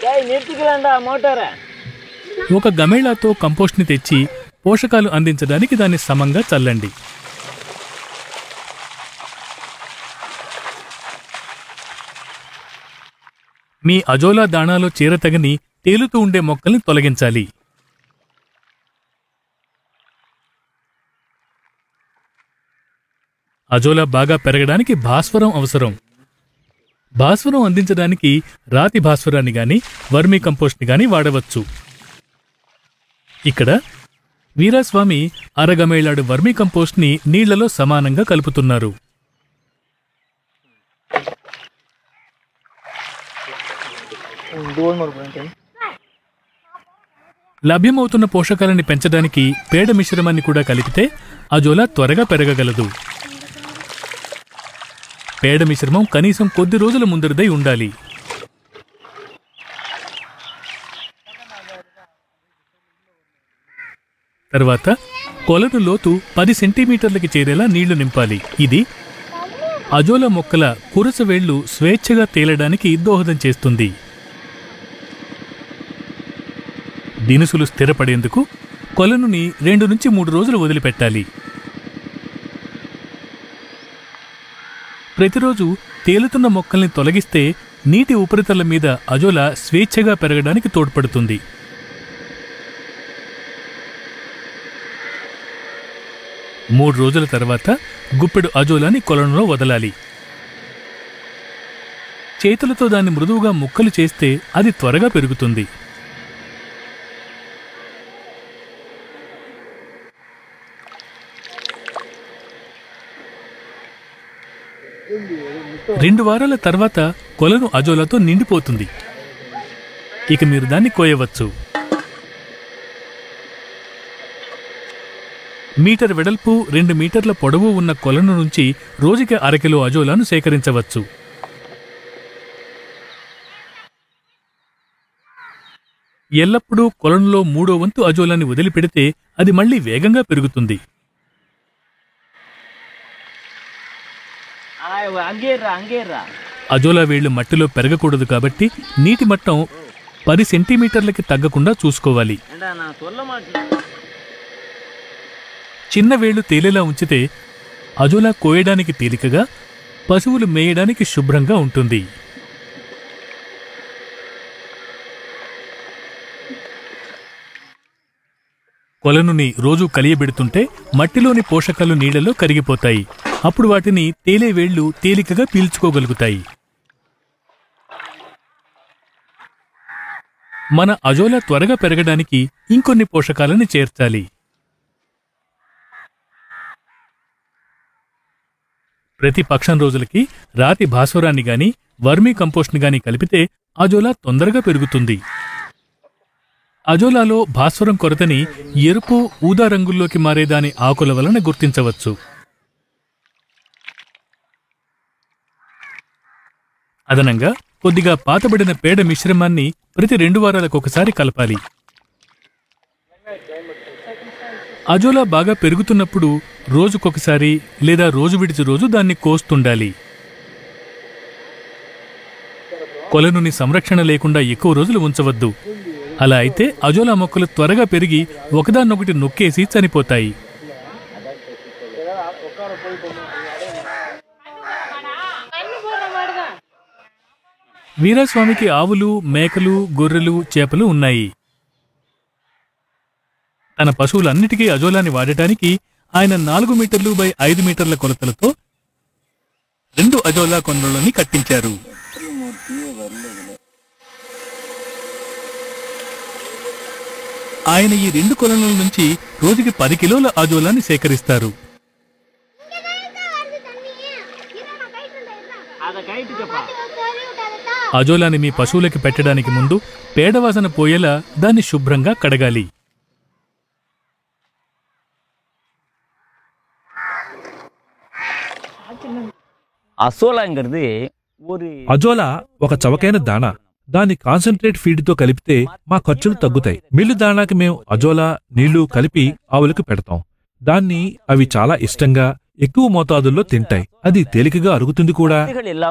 మోటారా ఒక గమేళాతో కంపోస్ట్ని తెచ్చి పోషకాలు అందించడానికి దాన్ని సమంగా చల్లండి మీ అజోలా దాణాలో చీరతగని తేలుతూ ఉండే మొక్కల్ని తొలగించాలి అజోలా బాగా పెరగడానికి భాస్వరం అవసరం భాస్వరం అందించడానికి రాతి భాస్వరాన్ని గాని వర్మీ కంపోస్ట్ని గాని వాడవచ్చు ఇక్కడ వీరాస్వామి అరగమేళాడు వర్మీ కంపోస్ట్ని నీళ్లలో సమానంగా కలుపుతున్నారు లభ్యమవుతున్న పోషకాలని పెంచడానికి పేడ మిశ్రమాన్ని కూడా కలిపితే అజోలా త్వరగా పెరగగలదు పేడ మిశ్రమం కనీసం కొద్ది రోజుల ముందరిదై ఉండాలి తర్వాత కొలను లోతు పది సెంటీమీటర్లకి చేరేలా నీళ్లు నింపాలి ఇది అజోలా మొక్కల కురస వేళ్లు స్వేచ్ఛగా తేలడానికి దోహదం చేస్తుంది దినుసులు స్థిరపడేందుకు కొలనుని రెండు నుంచి మూడు రోజులు వదిలిపెట్టాలి ప్రతిరోజు తేలుతున్న మొక్కల్ని తొలగిస్తే నీటి ఉపరితలం మీద అజోలా స్వేచ్ఛగా పెరగడానికి తోడ్పడుతుంది మూడు రోజుల తర్వాత గుప్పెడు అజోలాని కొలనులో వదలాలి చేతులతో దాన్ని మృదువుగా ముక్కలు చేస్తే అది త్వరగా పెరుగుతుంది రెండు వారాల తర్వాత కొలను అజోలాతో నిండిపోతుంది ఇక మీరు దాన్ని కోయవచ్చు మీటర్ వెడల్పు రెండు మీటర్ల పొడవు ఉన్న కొలను నుంచి రోజుకి అరకిలో అజోలాను సేకరించవచ్చు ఎల్లప్పుడూ కొలనులో మూడో వంతు అజోలాని వదిలిపెడితే అది మళ్ళీ వేగంగా పెరుగుతుంది అంగేర్రా అంగేర్రా అజోలా వేళ్లు మట్టిలో పెరగకూడదు కాబట్టి నీటి మట్టం పది సెంటీమీటర్లకి తగ్గకుండా చూసుకోవాలి ఏంటా నా తొల్ల మాట చిన్న వేళ్లు తేలేలా ఉంచితే అజోలా కోయడానికి తేలికగా పశువులు మేయడానికి శుభ్రంగా ఉంటుంది కొలనుని రోజూ కలియబెడుతుంటే మట్టిలోని పోషకాలు నీళ్లలో కరిగిపోతాయి అప్పుడు వాటిని తేలే వేళ్లు తేలికగా పీల్చుకోగలుగుతాయి మన అజోలా త్వరగా పెరగడానికి ఇంకొన్ని పోషకాలను చేర్చాలి ప్రతి పక్షం రోజులకి రాతి భాస్వరాన్ని గాని వర్మీ కంపోస్ట్ని గాని కలిపితే అజోలా తొందరగా పెరుగుతుంది అజోలాలో భాస్వరం కొరతని ఎరుపు ఊదా రంగుల్లోకి మారే దాని ఆకుల వలన గుర్తించవచ్చు అదనంగా కొద్దిగా పాతబడిన పేడ మిశ్రమాన్ని ప్రతి రెండు వారాలకు ఒకసారి కలపాలి అజోలా బాగా పెరుగుతున్నప్పుడు రోజుకొకసారి లేదా రోజు విడిచి రోజు దాన్ని కోస్తుండాలి కొలనుని సంరక్షణ లేకుండా ఎక్కువ రోజులు ఉంచవద్దు అలా అయితే అజోలా మొక్కలు త్వరగా పెరిగి ఒకదాన్నొకటి నొక్కేసి చనిపోతాయి వీరాస్వామికి ఆవులు మేకలు గొర్రెలు చేపలు ఉన్నాయి తన పశువులన్నిటికీ అజోలాని వాడటానికి ఆయన నాలుగు మీటర్లు బై ఐదు మీటర్ల కొలతలతో రెండు అజోలా కొన్నులని కట్టించారు ఆయన ఈ రెండు కొలనుల నుంచి రోజుకి పది కిలోల అజోలాని సేకరిస్తారు అద కైట్ చెప్పా అజోలాని మీ పశువులకి పెట్టడానికి ముందు పేడవాసన పోయేలా దాన్ని శుభ్రంగా కడగాలి అసోలాంగది ஒரு అజోలా ఒక చవకైన దాణా దాన్ని కాన్సన్ట్రేట్ ఫీడ్తో కలిపితే మా ఖర్చులు తగ్గుతాయి మిల్లు దాణాకి మేము అజోలా నీళ్లు కలిపి ఆవులకు పెడతాం దాన్ని అవి చాలా ఇష్టంగా ఎక్కువ మోతాదుల్లో తింటాయి అది తేలికగా అరుగుతుంది కూడా எல்லாம்